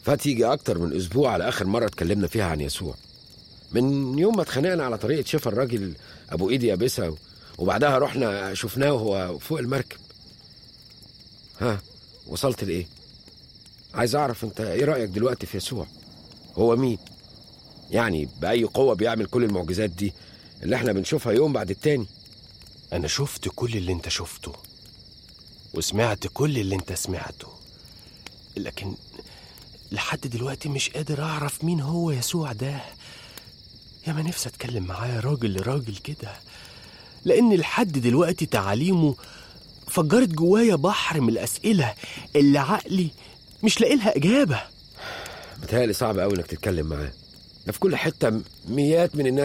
فات يجي أكتر من أسبوع على آخر مرة اتكلمنا فيها عن يسوع من يوم ما اتخانقنا على طريقة شفا الراجل أبو إيدي يابسة وبعدها رحنا شفناه وهو فوق المركب ها وصلت لإيه؟ عايز أعرف أنت إيه رأيك دلوقتي في يسوع؟ هو مين؟ يعني بأي قوة بيعمل كل المعجزات دي اللي احنا بنشوفها يوم بعد التاني أنا شفت كل اللي أنت شفته وسمعت كل اللي أنت سمعته لكن لحد دلوقتي مش قادر أعرف مين هو يسوع ده يا ما نفسي أتكلم معاه راجل لراجل كده لأن لحد دلوقتي تعاليمه فجرت جوايا بحر من الأسئلة اللي عقلي مش لاقي لها إجابة متهيألي صعب قوي انك تتكلم معاه ده في كل حتة مئات من الناس